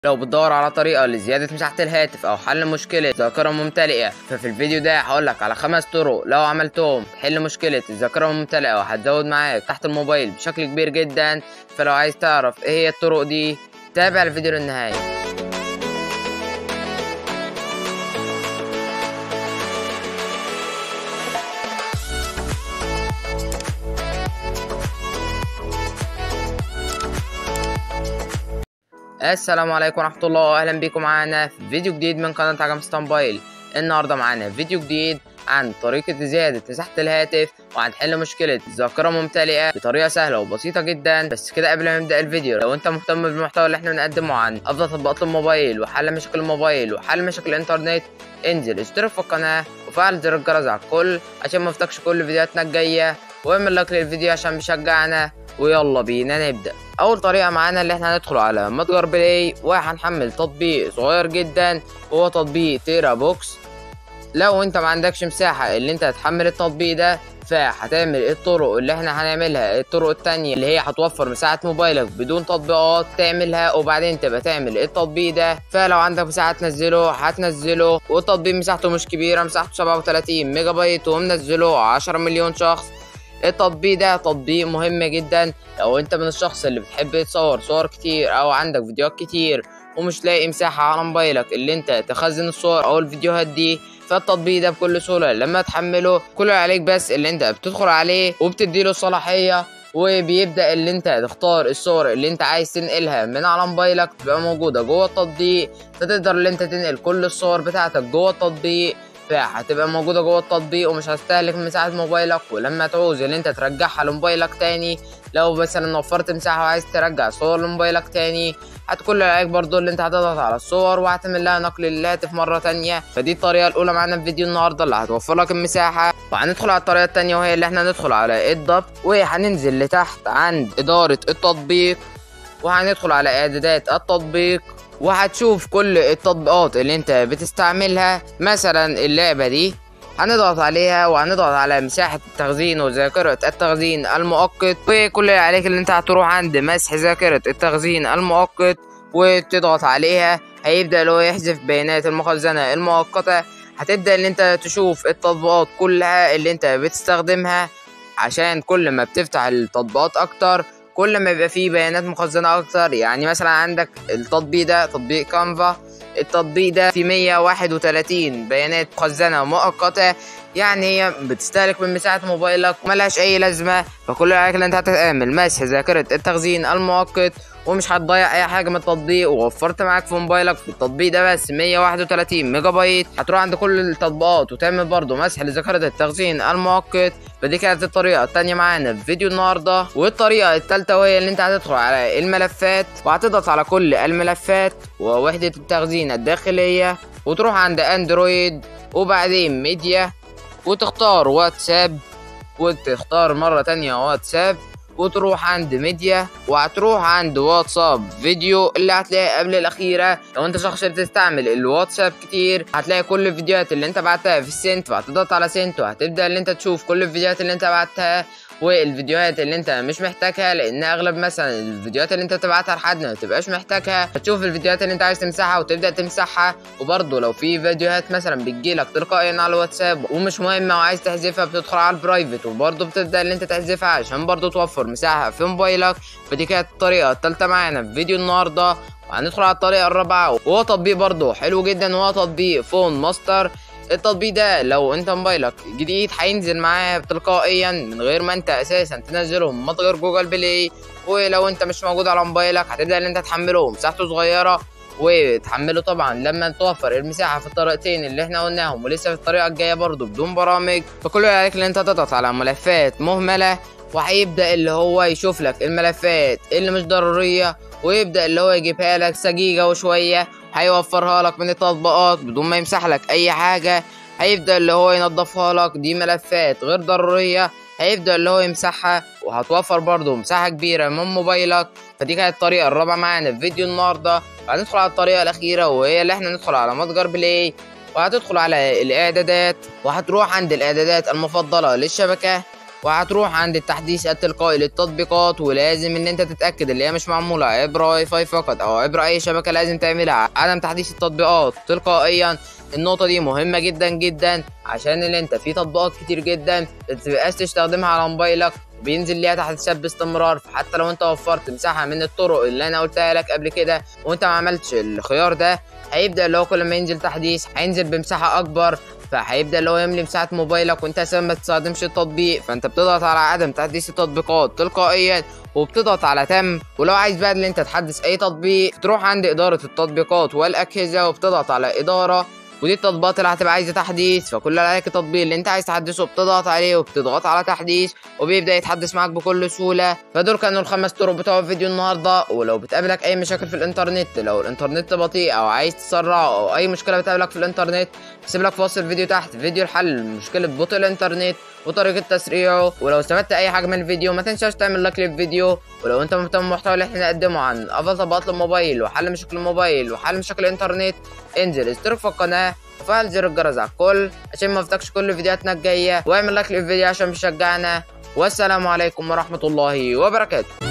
لو بتدور على طريقة لزيادة مساحة الهاتف أو حل مشكلة ذاكرة ممتلئة ففي الفيديو ده هقولك على خمس طرق لو عملتهم تحل مشكلة الذاكرة الممتلئة وهتزود معاك تحت الموبايل بشكل كبير جدا فلو عايز تعرف ايه هي الطرق دي تابع الفيديو للنهاية السلام عليكم ورحمة الله وأهلا بيكم معانا في فيديو جديد من قناة عجم ستانبايل النهاردة معانا فيديو جديد عن طريقة زيادة مساحة الهاتف وعن حل مشكلة ذاكرة ممتلئة بطريقة سهلة وبسيطة جدا بس كده قبل ما نبدأ الفيديو لو انت مهتم بالمحتوى اللي احنا بنقدمه عن أفضل تطبيقات الموبايل وحل مشاكل الموبايل وحل مشاكل الإنترنت انزل اشترك في القناة وفعل زر الجرس على الكل عشان ما يفوتكش كل فيديوهاتنا الجاية واعمل لايك للفيديو عشان بيشجعنا ويلا بينا نبدأ أول طريقة معانا اللي احنا هندخل على متجر بلاي وهنحمل تطبيق صغير جدا وهو تطبيق تيرا بوكس لو انت ما عندكش مساحة اللي انت هتحمل التطبيق ده فهتعمل الطرق اللي احنا هنعملها الطرق التانية اللي هي هتوفر مساحة موبايلك بدون تطبيقات تعملها وبعدين تبقى تعمل التطبيق ده فلو عندك مساحة تنزله هتنزله والتطبيق مساحته مش كبيرة مساحته 37 ميجا بايت ومنزله 10 مليون شخص التطبيق ده تطبيق مهم جدا لو انت من الشخص اللي بتحب تصور صور كتير او عندك فيديوهات كتير ومش لاقي مساحة على موبايلك اللي انت تخزن الصور او الفيديوهات دي فالتطبيق ده بكل سهولة لما تحمله كل اللي عليك بس اللي انت بتدخل عليه وبتديله الصلاحية وبيبدا اللي انت تختار الصور اللي انت عايز تنقلها من على موبايلك تبقى موجوده جوه التطبيق فتقدر اللي انت تنقل كل الصور بتاعتك جوه التطبيق هتبقى موجودة جوه التطبيق ومش هتستهلك مساحة موبايلك ولما تعوز اللي انت ترجعها لموبايلك تاني لو مثلا وفرت مساحة وعايز ترجع صور لموبايلك تاني هتكون اللي عليك برضو اللي انت هتضغط على الصور وهتعمل لها نقل للهاتف مرة تانية فدي الطريقة الأولى معانا في فيديو النهاردة اللي هتوفر لك المساحة وهندخل على الطريقة التانية وهي اللي احنا ندخل على الضبط وهننزل لتحت عند إدارة التطبيق وهندخل على إعدادات التطبيق وهتشوف كل التطبيقات اللي انت بتستعملها مثلا اللعبة دي هنضغط عليها وهنضغط على مساحة التخزين وذاكرة التخزين المؤقت وكل اللي عليك اللي انت هتروح عند مسح ذاكرة التخزين المؤقت وتضغط عليها هيبدأ اللي هو يحذف بيانات المخزنة المؤقتة هتبدأ اللي انت تشوف التطبيقات كلها اللي انت بتستخدمها عشان كل ما بتفتح التطبيقات اكتر كل ما يبقى فيه بيانات مخزنة أكتر يعني مثلا عندك التطبيق ده تطبيق كانفا التطبيق ده فيه 131 بيانات مخزنة مؤقتة يعني هي بتستهلك من مساحة موبايلك وملهاش أي لازمة فكل اللي عليك اللي أنت هتعمل مسح ذاكرة التخزين المؤقت ومش هتضيع اي حاجه من التطبيق ووفرت معاك في موبايلك في التطبيق ده بس 131 ميجا بايت هتروح عند كل التطبيقات وتعمل برضو مسح لذاكره التخزين المؤقت فدي كانت الطريقه التانية معانا في فيديو النهارده والطريقه التالتة وهي اللي انت هتدخل على الملفات وهتضغط على كل الملفات ووحده التخزين الداخليه وتروح عند اندرويد وبعدين ميديا وتختار واتساب وتختار مره تانية واتساب وتروح عند ميديا وهتروح عند واتساب فيديو اللي هتلاقي قبل الاخيره لو انت شخص بتستعمل الواتساب كتير هتلاقي كل الفيديوهات اللي انت بعتها في السنت فهتضغط على سنت وهتبدا اللي انت تشوف كل الفيديوهات اللي انت بعتها والفيديوهات اللي انت مش محتاجها لان اغلب مثلا الفيديوهات اللي انت بتبعتها لحد ما تبقاش محتاجها هتشوف الفيديوهات اللي انت عايز تمسحها وتبدا تمسحها وبرضه لو في فيديوهات مثلا بتجيلك تلقائيا على الواتساب ومش مهمه وعايز تحذفها بتدخل على البرايفت وبرضه بتبدا اللي انت تحذفها عشان برضه توفر مساحه في موبايلك فدي كانت الطريقه الثالثه معانا في فيديو النهارده وهندخل على الطريقه الرابعه وهو تطبيق برضه حلو جدا وهو تطبيق فون ماستر التطبيق ده لو انت موبايلك جديد هينزل معاه تلقائيا من غير ما انت اساسا تنزله من متجر جوجل بلاي ولو انت مش موجود على موبايلك هتبدا ان انت تحمله مساحته صغيره وتحمله طبعا لما توفر المساحه في الطريقتين اللي احنا قلناهم ولسه في الطريقه الجايه برضو بدون برامج فكل اللي عليك ان انت تضغط على ملفات مهمله وهيبدا اللي هو يشوف لك الملفات اللي مش ضروريه ويبدا اللي هو يجيبها لك سجيجه وشويه هيوفرها لك من التطبيقات بدون ما يمسح لك اي حاجه هيبدا اللي هو ينظفها لك دي ملفات غير ضروريه هيبدا اللي هو يمسحها وهتوفر برضه مساحه كبيره من موبايلك فدي كانت الطريقه الرابعه معانا في فيديو النهارده هندخل على الطريقه الاخيره وهي اللي احنا ندخل على متجر بلاي وهتدخل على الاعدادات وهتروح عند الاعدادات المفضله للشبكه وهتروح عند التحديث التلقائي للتطبيقات ولازم ان انت تتاكد اللي هي مش معموله عبر واي فاي فقط او عبر اي شبكه لازم تعملها عدم تحديث التطبيقات تلقائيا النقطه دي مهمه جدا جدا عشان اللي انت في تطبيقات كتير جدا متبقاش تستخدمها على موبايلك بينزل ليها تحديثات باستمرار فحتى لو انت وفرت مساحه من الطرق اللي انا قلتها لك قبل كده وانت ما عملتش الخيار ده هيبدا اللي هو كل ما ينزل تحديث هينزل بمساحه اكبر فهيبدا اللي هو يملي مساحه موبايلك وانت اساسا ما تستخدمش التطبيق فانت بتضغط على عدم تحديث التطبيقات تلقائيا وبتضغط على تم ولو عايز بقى ان انت تحدث اي تطبيق تروح عند اداره التطبيقات والاجهزه وبتضغط على اداره ودي التطبيقات اللي هتبقى عايزه تحديث فكل اللي عليك التطبيق اللي انت عايز تحدثه بتضغط عليه وبتضغط على تحديث وبيبدا يتحدث معاك بكل سهوله فدول كانوا الخمس طرق بتوع فيديو النهارده ولو بتقابلك اي مشاكل في الانترنت لو الانترنت بطيء او عايز تسرعه او اي مشكله بتقابلك في الانترنت هسيب لك في وصف الفيديو تحت فيديو الحل مشكله بطء الانترنت وطريقه تسريعه ولو استفدت اي حاجه من الفيديو ما تنساش تعمل لايك للفيديو ولو انت مهتم بالمحتوى اللي احنا نقدمه عن افضل تطبيقات الموبايل وحل مشاكل الموبايل وحل مشاكل الانترنت انزل اشترك في القناه وفعل زر الجرس على الكل عشان ما يفوتكش كل فيديوهاتنا الجايه واعمل لايك للفيديو عشان تشجعنا والسلام عليكم ورحمه الله وبركاته